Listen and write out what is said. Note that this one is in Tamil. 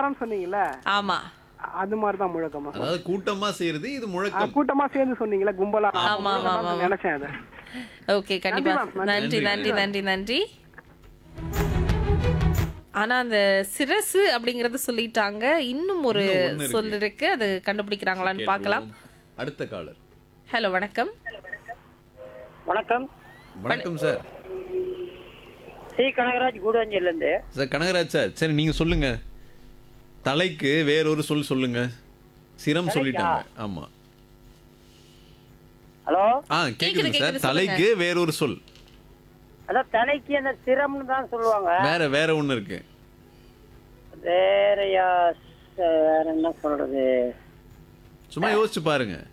கும்பலான்னு சொன்னீங்கல்ல ஆமா அது மாதிரி தான் முழக்கமா அதாவது கூட்டமா செய்யறது இது ஆ, முழக்கம் கூட்டமா சேர்ந்து சொன்னீங்களா கும்பலா ஆமா, ஆமா, ஆமா. நினைச்சேன் அதை ஓகே கண்டிப்பா ma'am. நன்றி நன்றி நன்றி நன்றி ஆனா அந்த சிரசு அப்படிங்கறது சொல்லிட்டாங்க இன்னும் ஒரு இன்னும் ஒண்ணு இருக்கு. சொல் இருக்கு அது கண்டுபிடிக்கிறாங்களான்னு பார்க்கலாம் அடுத்த காலர் ஹலோ வணக்கம் வணக்கம் வணக்கம் சார் சி கனகராஜ் கூடாஞ்சல்லேருந்து சார் கனகராஜ் சார் சரி நீங்க சொல்லுங்க தலைக்கு வேறொரு சொல் சொல்லுங்க சிரம் சொல்லிட்டாங்க ஆமா ஹலோ ஆ கேக்குது, கேக்குது சார் கேக்குது, தலைக்கு வேறொரு சொல் அதான் தலைக்கு அந்த சிரம்னு தான் சொல்லுவாங்க வேற வேற ஒண்ணு இருக்கு வேறயா ச- வேற என்ன சொல்றது சும்மா யோசிச்சு பாருங்க